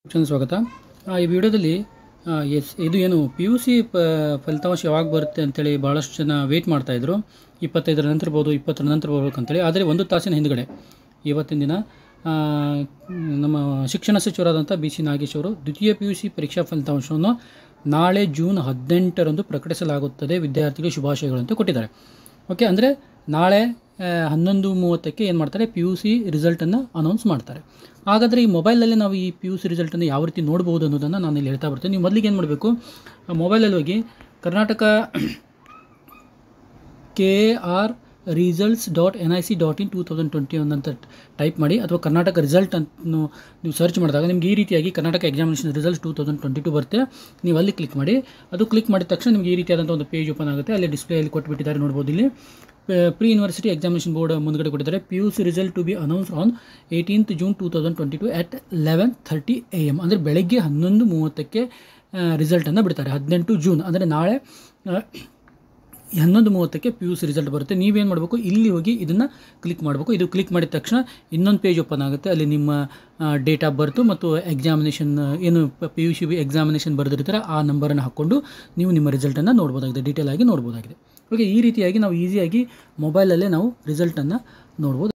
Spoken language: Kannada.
ಶಿಕ್ಷಣ ಸ್ವಾಗತ ಆ, ಈ ವಿಡಿಯೋದಲ್ಲಿ ಆ, ಎಸ್ ಇದು ಏನು ಪಿ ಯು ಸಿ ಪ ಫಲಿತಾಂಶ ಯಾವಾಗ ಬರುತ್ತೆ ಅಂತೇಳಿ ಭಾಳಷ್ಟು ಜನ ವೆಯ್ಟ್ ಮಾಡ್ತಾಯಿದ್ರು ಇಪ್ಪತ್ತೈದರ ನಂತರ ಬರ್ಬೋದು ಇಪ್ಪತ್ತರ ನಂತರ ಬರ್ಬೇಕು ಅಂತೇಳಿ ಆದರೆ ಒಂದು ತಾಸಿನ ಹಿಂದ್ಗಡೆ ಇವತ್ತಿನ ದಿನ ಆ, ನಮ್ಮ ಶಿಕ್ಷಣ ಸಚಿವರಾದಂಥ ಬಿ ಸಿ ನಾಗೇಶ್ ಅವರು ದ್ವಿತೀಯ ಪಿ ಯು ಸಿ ಪರೀಕ್ಷಾ ಫಲಿತಾಂಶವನ್ನು ನಾಳೆ ಜೂನ್ ಹದಿನೆಂಟರಂದು ಪ್ರಕಟಿಸಲಾಗುತ್ತದೆ ವಿದ್ಯಾರ್ಥಿಗಳಿಗೆ ಶುಭಾಶಯಗಳು ಅಂತ ಕೊಟ್ಟಿದ್ದಾರೆ ಓಕೆ ಅಂದರೆ ನಾಳೆ ಆ, ಹನ್ನೊಂದು ಮೂವತ್ತಕ್ಕೆ ಏನು ಮಾಡ್ತಾರೆ ಪಿ ಯು ಸಿ ರಿಸಲ್ಟನ್ನು ಅನೌನ್ಸ್ ಮಾಡ್ತಾರೆ ಹಾಗಾದರೆ ಈ ಮೊಬೈಲಲ್ಲಿ ನಾವು ಈ ಪಿ ಯು ಸಿ ರಿಸಲ್ಟನ್ನು ಯಾವ ರೀತಿ ನೋಡ್ಬೋದು ಅನ್ನೋದನ್ನು ನಾನು ಇಲ್ಲಿ ಹೇಳ್ತಾ ಬರ್ತೀನಿ ನೀವು ಮೊದಲಿಗೆ ಏನು ಮಾಡಬೇಕು ಮೊಬೈಲಲ್ಲಿ ಹೋಗಿ Karnataka K R results dot N I C dot in two thousand twenty one ಅಂತ ಟೈಪ್ ಮಾಡಿ ಅಥವಾ ಕರ್ನಾಟಕ ರಿಸಲ್ಟ್ ಅಂತ ನೀವು ಸರ್ಚ್ ಮಾಡಿದಾಗ ನಿಮ್ಗೆ ಈ ರೀತಿಯಾಗಿ Karnataka examination results two thousand twenty two ಬರುತ್ತೆ ನೀವು ಅಲ್ಲಿ ಕ್ಲಿಕ್ ಮಾಡಿ ಅದು ಕ್ಲಿಕ್ ಮಾಡಿದ ತಕ್ಷಣ ನಿಮಗೆ ಈ ರೀತಿಯಾದಂಥ ಒಂದು ಪೇಜ್ ಓಪನ್ ಆಗುತ್ತೆ ಅಲ್ಲಿ ಡಿಸ್ಪ್ಲೇಯಲ್ಲಿ ಕೊಟ್ಬಿಟ್ಟಿದ್ದಾರೆ ನೋಡ್ಬೋದು ಇಲ್ಲಿ ಪ್ರೀ ಯೂನಿವರ್ಸಿಟಿ ಎಕ್ಸಾಮಿನೇಷನ್ ಬೋರ್ಡ್ ಮುಂದ್ಗಡೆ ಕೊಟ್ಟಿದ್ದಾರೆ P U C result to be announce on eighteenth June two thousand twenty two at eleven thirty A M ಅಂದರೆ ಬೆಳಗ್ಗೆ ಹನ್ನೊಂದು ಮೂವತ್ತಕ್ಕೆ ರಿಸಲ್ಟನ್ನು ಬಿಡ್ತಾರೆ ಹದಿನೆಂಟು ಜೂನ್ ಅಂದರೆ ನಾಳೆ ಆ, ಹನ್ನೊಂದು ಮೂವತ್ತಕ್ಕೆ ಪಿ ಯು ಸಿ ರಿಸಲ್ಟ್ ಬರುತ್ತೆ ನೀವೇನು ಮಾಡಬೇಕು ಇಲ್ಲಿ ಹೋಗಿ ಇದನ್ನು ಕ್ಲಿಕ್ ಮಾಡಬೇಕು ಇದು ಕ್ಲಿಕ್ ಮಾಡಿದ ತಕ್ಷಣ ಇನ್ನೊಂದು ಪೇಜ್ ಓಪನ್ ಆಗುತ್ತೆ ಅಲ್ಲಿ ನಿಮ್ಮ ಡೇಟ್ ಆಫ್ ಬರ್ತು ಮತ್ತು ಎಕ್ಸಾಮಿನೇಷನ್ ಏನು ಪಿ ಯು ಸಿ ಎಕ್ಸಾಮಿನೇಷನ್ ಬರೆದಿರ್ತಾರೆ ಆ ನಂಬರನ್ನು ಹಾಕ್ಕೊಂಡು ನೀವು ನಿಮ್ಮ ರಿಸಲ್ಟನ್ನು ನೋಡ್ಬೋದಾಗಿದೆ ಡೀಟೇಲ್ ಆಗಿ ನೋಡ್ಬೋದಾಗಿದೆ ಓಕೆ ಈ ರೀತಿಯಾಗಿ ನಾವು ಈಸಿಯಾಗಿ ಮೊಬೈಲಲ್ಲೇ ನಾವು ರಿಸಲ್ಟನ್ನು ನೋಡ್ಬೋದು